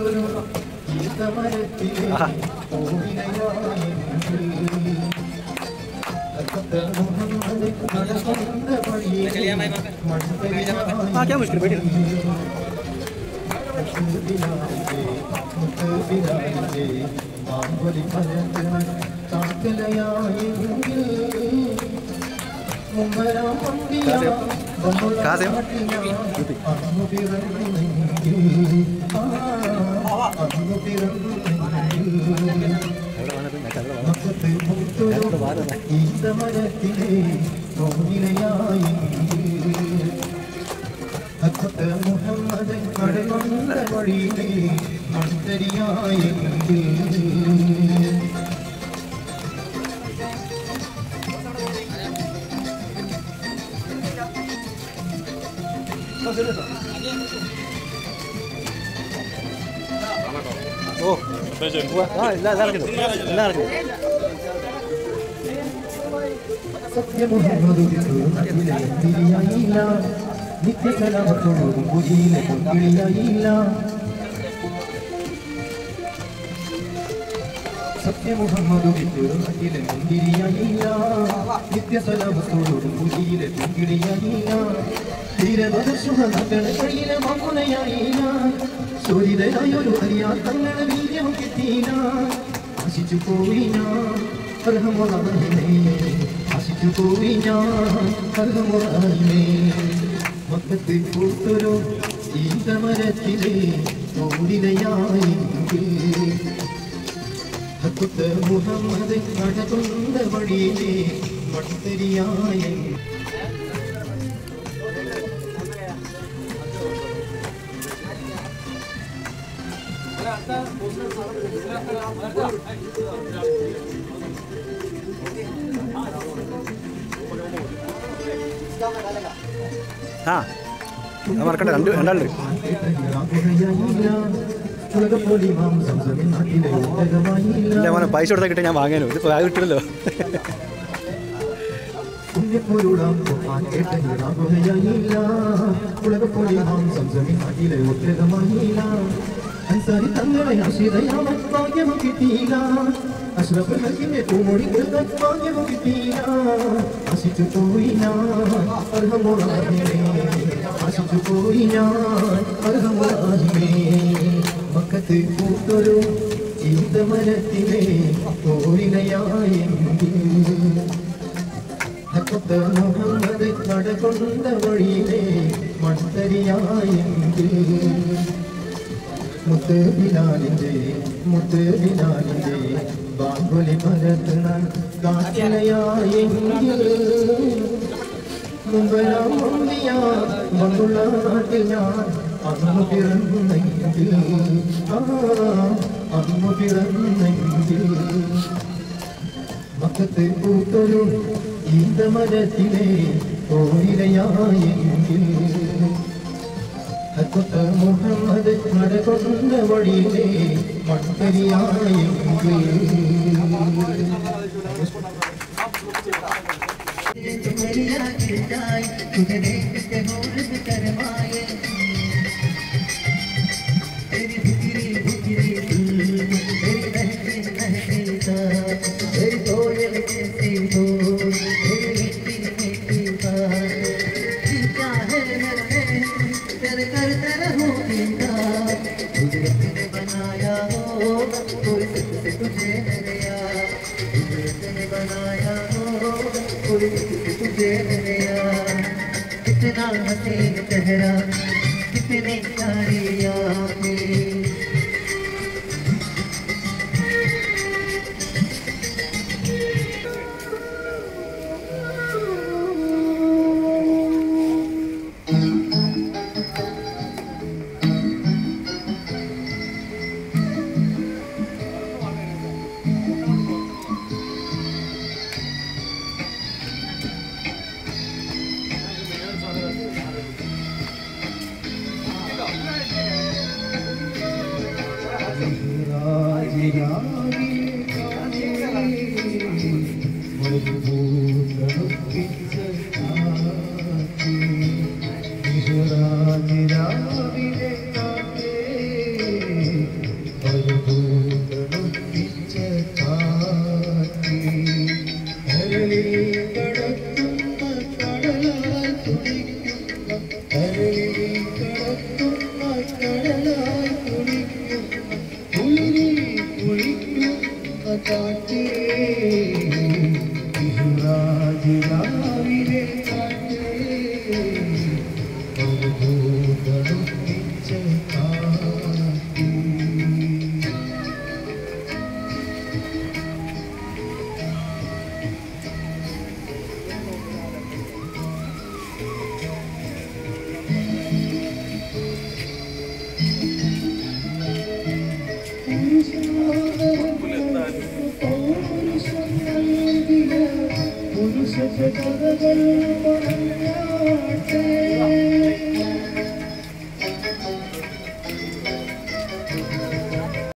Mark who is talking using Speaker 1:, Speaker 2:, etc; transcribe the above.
Speaker 1: പൂത്തൊരു ഈന്തമരത്തിലെ പൂവിലയായി മുഹമ്മദ് നടകൊണ്ട വഴിയിലെ
Speaker 2: ആ ക്യാ മുഷ്കിൽ बैठिए कहाँ से हो?
Speaker 1: ഈന്തമരത്തിലെ തോന്നിലയായി അക്കത്ത മുഹമ്മദ് നടകൊണ്ട വഴിയിലെ മണ്ടരിയായി
Speaker 2: ഓ ആ ഇല്ല ഇല്ല ഇറങ്ങിട്ടു ഇല്ല ഇറങ്ങി
Speaker 1: സത്യമുഹമ്മദ് തിരിയായില്ല നിത്യസലാമത്തോടും പുതിയിലെ പൊങ്കിളിയായില്ല സത്യമുഹമ്മദ് നാട്ടിലെ മുന്തിരിയായില്ല നിത്യസലാമത്തോടും പുതിയിലെ പൊങ്കിളിയായില്ല ധീരവദർശുഹകളെ കഴിയിലെ മാമുനയായില്ല സൂര്യനായൊരു അറിയാ തങ്ങളെ വീര്യം കിട്ടിയില്ല നശിച്ചു പോയി ഞാൻ അർഹമുറാഹിമേ നശിച്ചു പോയി ഞാൻ അർഹമുറാഹിമേ മക്കത്ത് പൂത്തൊരു ഈന്തമരത്തിലെ ഓടിലയായെങ്കിൽ ഹക്കുത്ത് മുഹമ്മദ് നടകൊണ്ട വഴിയിലെ മട്ടരിയായെങ്കിൽ
Speaker 2: ആ അത് മറക്കണ്ട രണ്ട് രണ്ടാളുണ്ട് ഇല്ല മോനെ പൈസ കൊടുത്താൽ കിട്ടിയ ഞാൻ വാങ്ങാനോ ഇതിപ്പോൾ അത് കിട്ടില്ലല്ലോ
Speaker 1: അൻസാരി തങ്ങളെ ആശ്രിതയാമൻ ഭാഗ്യമു കിട്ടിയില്ല അഷ്റഫ് ഹക്കിന്റെ പൂമൊഴി കൊടുക്കാൻ ഭാഗ്യമു കിട്ടിയില്ല ആശിച്ചു പോയി ഞാൻ അർഹമുറാഹിമേ ആശിച്ചു പോയി ഞാൻ അർഹമുറാഹിമേ മക്കത്ത് പൂത്തൊരു ചീന്തമരത്തിലെ ഓരിലയായെങ്കിൽ ഹക്കത്ത് മുഹമ്മദ് നടകൊണ്ട വഴിയിലെ മണ്ടരിയായെങ്കിൽ മുത്ത് ബിലാലിന്റെ മുത്ത് ബിലാലിന്റെ ബാങ്കുലി പരത്തണ കാറ്റിലയായെങ്കിൽ മുമ്പരാം മുന്തിയ മന്നുള്ള നാട്ടിൽ ഞാൻ അന്നു പിറന്നെങ്കിൽ ആ അന്നു പിറന്നെങ്കിൽ മക്കത്ത് പൂത്തൊരു ഈന്തമരത്തിലെ ഓരിലയായെങ്കിൽ ഹക്കുത്ത മുഹമ്മദ് നടകൊണ്ട വഴിയിലെ മട്ടരിയായെങ്കിൽ कितना हसीन चेहरा कितने प्यारी आंखें